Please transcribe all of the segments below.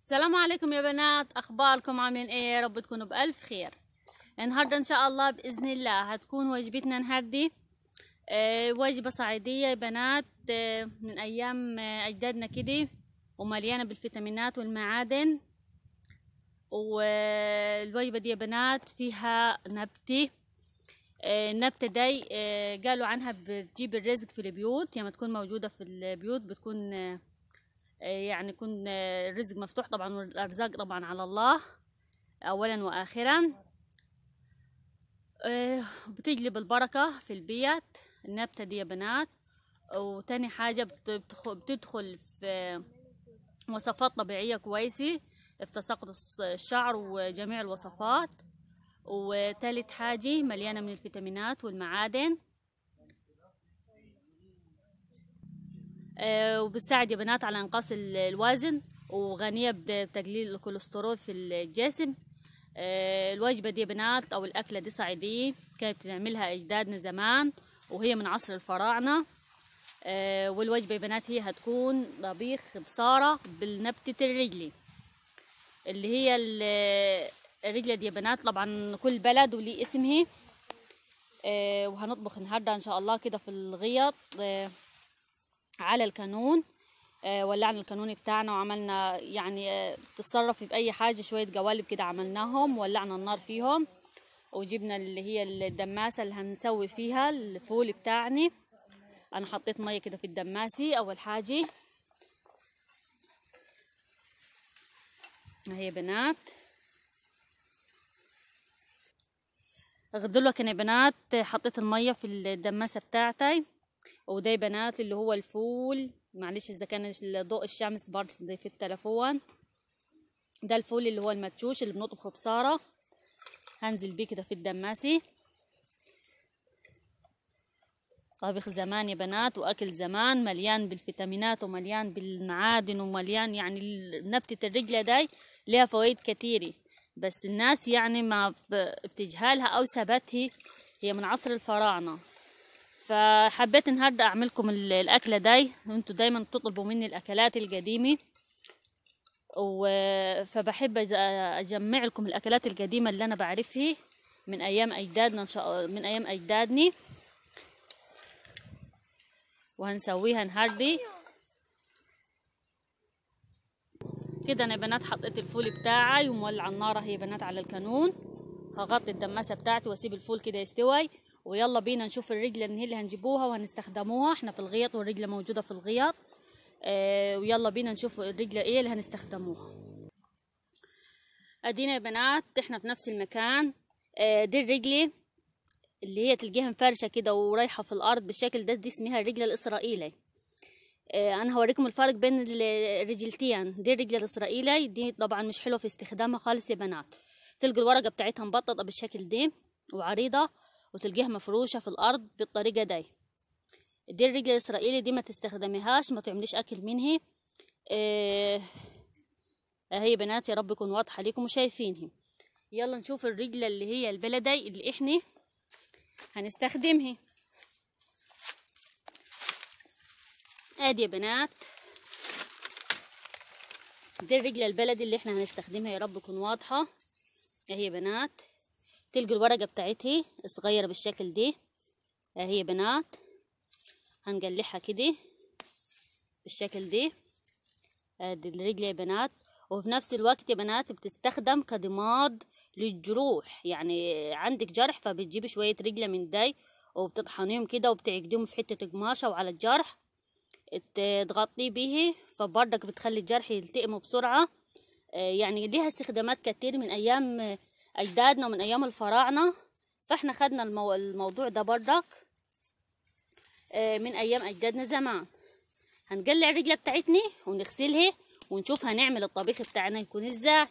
السلام عليكم يا بنات اخباركم عاملين ايه يا رب تكونوا بالف خير النهارده ان شاء الله باذن الله هتكون وجبتنا النهاردي آه وجبه صعيديه يا بنات آه من ايام آه اجدادنا كده ومليانه بالفيتامينات والمعادن والوجبه دي يا بنات فيها نبتة آه، النبتة دي آه، قالوا عنها بتجيب الرزق في البيوت لما تكون موجودة في البيوت بتكون آه، يعني يكون الرزق مفتوح طبعا والأرزاق طبعا على الله أولا وآخرا آه، بتجلب البركة في البيت النبتة دي يا بنات وتاني حاجة بت- بتخ- بتدخل في وصفات طبيعية كويسة في تساقط الص- الشعر وجميع الوصفات وتالت حاجة مليانة من الفيتامينات والمعادن آه، وبتساعد يا بنات على انقاص ال- الوزن وغنية ب- بتقليل الكوليسترول في الجسم آه، الوجبة دي يا بنات أو الأكلة دي صعيدية كانت بتعملها أجدادنا زمان وهي من عصر الفراعنة آه، والوجبة يا بنات هي هتكون طبيخ بصارة بالنبتة الرجلي اللي هي ال- الرجلة دي يا بنات طبعا كل بلد وليه اسمه آه، وهنطبخ النهاردة إن شاء الله كده في الغيط آه، على الكانون آه، ولعنا الكانون بتاعنا وعملنا يعني آه، تتصرفي بأي حاجة شوية قوالب كده عملناهم ولعنا النار فيهم وجبنا اللي هي الدماسة اللي هنسوي فيها الفول بتاعنا أنا حطيت مية كده في الدماسي أول حاجة اهي يا بنات غدلوك يا بنات حطيت المية في الدماسة بتاعتي وده يا بنات اللي هو الفول معلش اذا كان ضوء الشمس برضه في التلفون ده الفول اللي هو المدشوش اللي بنطبخه بصارة هنزل بيه كده في الدماسي طبيخ زمان يا بنات واكل زمان مليان بالفيتامينات ومليان بالمعادن ومليان يعني ال- نبتة الرجلة داي لها فوائد كتيرة بس الناس يعني ما ب- بتجهالها او ثبتها هي من عصر الفراعنة فحبيت النهارده اعملكم ال- الاكله داي انتوا دايما بتطلبوا مني الاكلات القديمه و... فبحب أج- اجمع لكم الاكلات القديمه اللي انا بعرفها من ايام اجدادنا ان شاء من ايام اجدادني وهنسويها النهارده كده انا يا بنات حطيت الفول بتاعي ومولع النار اهي يا بنات على الكانون هغطي الدماسه بتاعتي واسيب الفول كده يستوي ويلا بينا نشوف الرجله اللي هي اللي هنجيبوها وهنستخدموها احنا في الغيط والرجله موجوده في الغيط اه ويلا بينا نشوف الرجله ايه اللي هنستخدموها ادينا يا بنات احنا في نفس المكان اه دي الرجله اللي هي تلقيها مفرشه كده ورايحه في الارض بالشكل ده دي اسمها الرجله الاسرائيلي آه، انا هوريكم الفرق بين ال- الرجلتين دي الرجله الاسرائيلي دي طبعا مش حلوه في استخدامها خالص يا بنات تلقوا الورقه بتاعتها مبططه بالشكل ده وعريضه وتلقيها مفروشه في الارض بالطريقه دي دي الرجله الاسرائيلي دي ما تستخدميهاش ما تعمليش اكل منها آه، اهي يا بنات يا رب يكون واضحه ليكم وشايفينها يلا نشوف الرجله اللي هي البلدي اللي احنا هنستخدمها ادي يا بنات دي الرجلة البلدي اللي احنا هنستخدمها يا رب تكون واضحة اهي يا بنات تلقوا الورقة بتاعتها صغيرة بالشكل دي اهي يا بنات هنقلعها كده بالشكل دي ادي الرجلة يا بنات وفي نفس الوقت يا بنات بتستخدم كضماد للجروح يعني عندك جرح فبتجيبي شوية رجلة من داي وبتطحنيهم كده وبتعقديهم في حتة قماشة وعلى الجرح ت- تغطيه به فبرضك بتخلي الجرح يلتئم بسرعة آه، يعني ليها استخدامات كتير من أيام آه، أجدادنا ومن أيام الفراعنة فاحنا خدنا المو... الموضوع ده برضك آه، من أيام أجدادنا زمان هنقلع الرجلة بتاعتنا ونغسلها ونشوف هنعمل الطبيخ بتاعنا يكون ازاي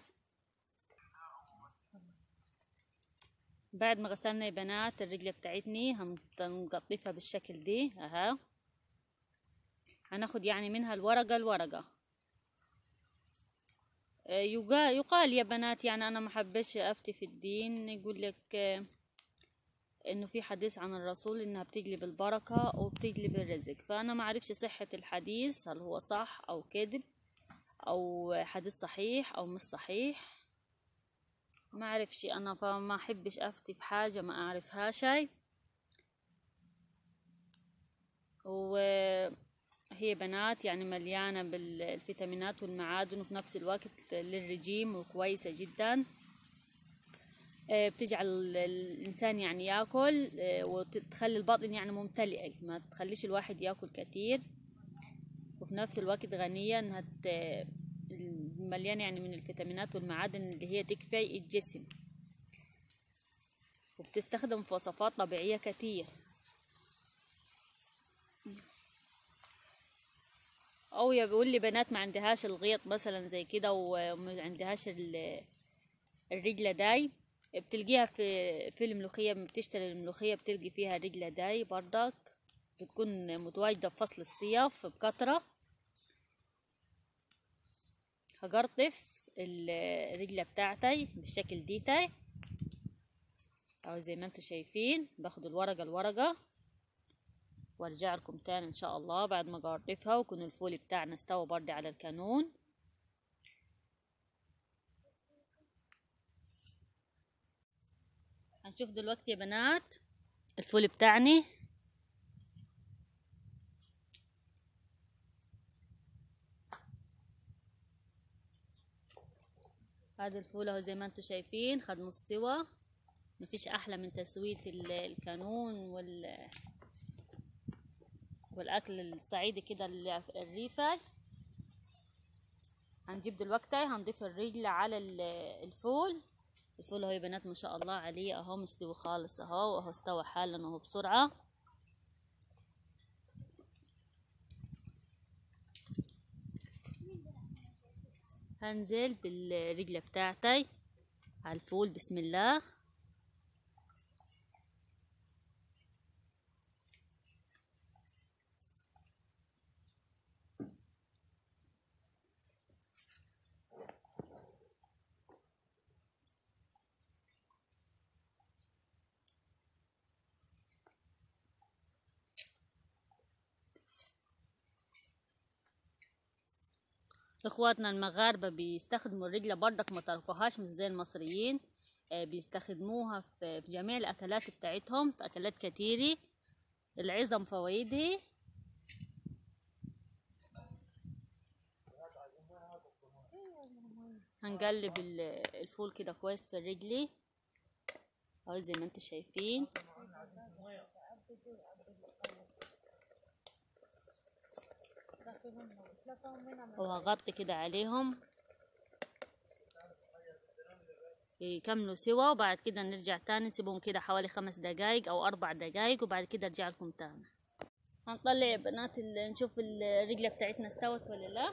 بعد ما غسلنا يا بنات الرجلة بتاعتني هن- هنقطفها بالشكل دي اها هناخد يعني منها الورقة الورقة آه، يقال, يقال يا بنات يعني أنا ما حبش أفتي في الدين يقول لك آه، إنه في حديث عن الرسول إنها بتجلب البركة وبتجلب الرزق فأنا ما عرفش صحة الحديث هل هو صح أو كذب او حديث صحيح او مش صحيح ما اعرفش انا فما احبش افتي في حاجة ما اعرفها شيء وهي بنات يعني مليانة بالفيتامينات والمعادن وفي نفس الوقت للرجيم وكويسة جدا آه، بتجعل الإنسان يعني ياكل آه، وتخلي البطن يعني ممتلئ ما تخليش الواحد ياكل كتير وفي نفس الوقت غنية انها ت- مليانة يعني من الفيتامينات والمعادن اللي هي تكفي الجسم وبتستخدم في وصفات طبيعية كتير او يا بيقول لي بنات ما عندهاش الغيط مثلا زي كده وما عندهاش ال- الرجلة داي بتلقيها في في الملوخية لما بتشتري الملوخية بتلقي فيها رجلة داي برضك بتكون متواجدة في فصل الصيف بكترة هجرطف ال- الرجلة بتاعتي بالشكل ديتاي او زي ما انتم شايفين باخد الورقة الورقة وارجع لكم تاني ان شاء الله بعد ما اجرطفها ويكون الفول بتاعنا استوى برضه على الكانون هنشوف دلوقتي يا بنات الفول بتاعنا هذا الفول اهو زي ما انتم شايفين خد نص سوا مفيش احلى من تسوية ال- الكانون وال والاكل الصعيدي كده اللي في الريفة هنجيب دلوقتي هنضيف الرجل على ال- الفول الفول اهو يا بنات ما شاء الله عليه اهو مستوي خالص اهو واهو استوى حالا اهو بسرعة هنزل بالرجلة بتاعتي على الفول بسم الله اخواتنا المغاربة بيستخدموا الرجلة برضك ما تركوهاش مش زي المصريين آه، بيستخدموها في في جميع الاكلات بتاعتهم في اكلات كتيرة العظم فوائده هنقلب ال- الفول كده كويس في الرجلي اهو زي ما انتم شايفين وهغطي كده عليهم يكملوا سوا وبعد كده نرجع تاني نسيبهم كده حوالي خمس دقايق او اربع دقايق وبعد كده ارجع لكم تاني هنطلع يا بنات ال- نشوف الرجلة بتاعتنا استوت ولا لا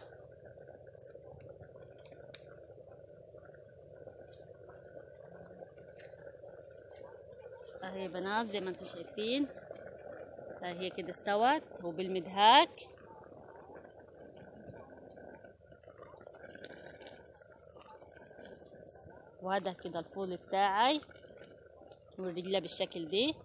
اهي يا بنات زي ما انتم شايفين اهي هي كده استوت وبالمدهاك وهذا كده الفول بتاعي والرجلة بالشكل دي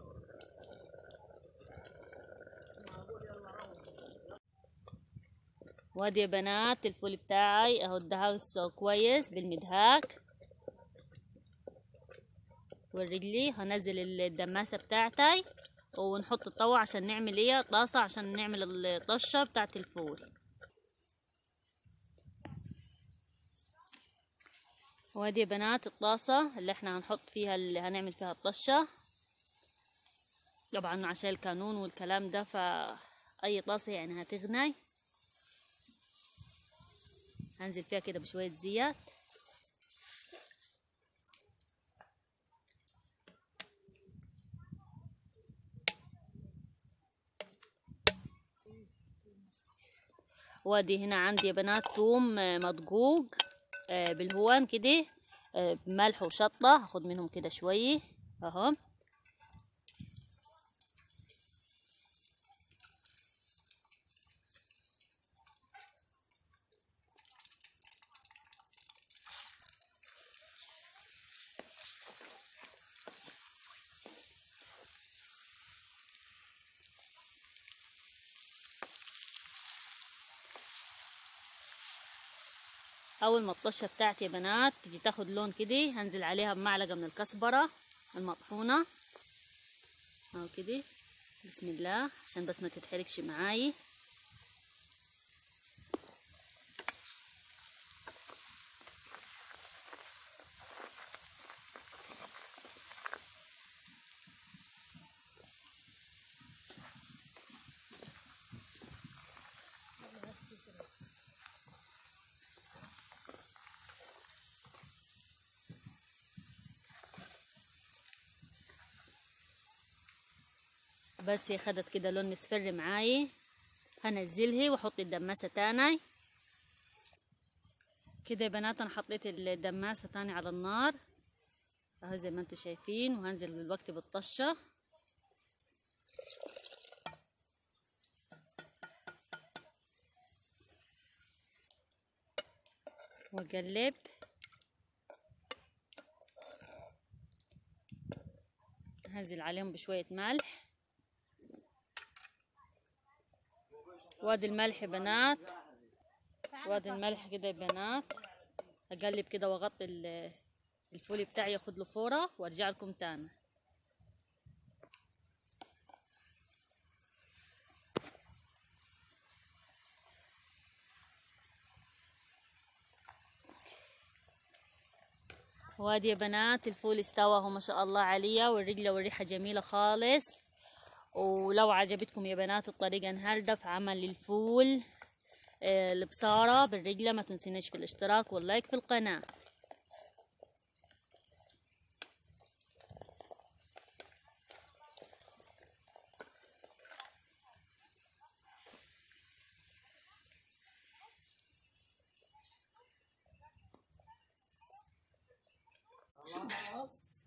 وادي يا بنات الفول بتاعي اهو الدهاس كويس بالمدهاك والرجلي هنزل الدماسة بتاعتي ونحط الطاوة عشان نعمل ايه طاسة عشان نعمل الطشة بتاعت الفول وادي يا بنات الطاسة اللي احنا هنحط فيها اللي هنعمل فيها الطشة طبعا عشان الكانون والكلام ده فأي طاسة يعني هتغني هنزل فيها كده بشوية زيت وادي هنا عندي يا بنات توم آه، مدقوق آه، بالهوان كده آه، بملح وشطة هاخد منهم كده شوية اهو اول ما الطشه بتاعتي يا بنات تجي تاخد لون كده هنزل عليها بمعلقه من الكزبره المطحونه اهو كده بسم الله عشان بس ما تتحرقش معاي بس هي خدت كده لون مصفر معاي هنزلها واحط الدماسه تاني كده يا بنات انا حطيت الدماسه تاني على النار اهو زي ما انتم شايفين وهنزل دلوقتي بالطشه واقلب هنزل عليهم بشويه ملح وادي الملح يا بنات وادي الملح كده يا بنات اقلب كده واغطي ال- الفول بتاعي ياخد له فوره وارجع لكم تاني وادي يا بنات الفول استوى هو ما شاء الله عليه والرجلة والريحة جميلة خالص ولو عجبتكم يا بنات الطريقة النهاردة في عمل الفول آه، البصارة بالرجلة ما تنسيناش في الاشتراك واللايك في القناة خلاص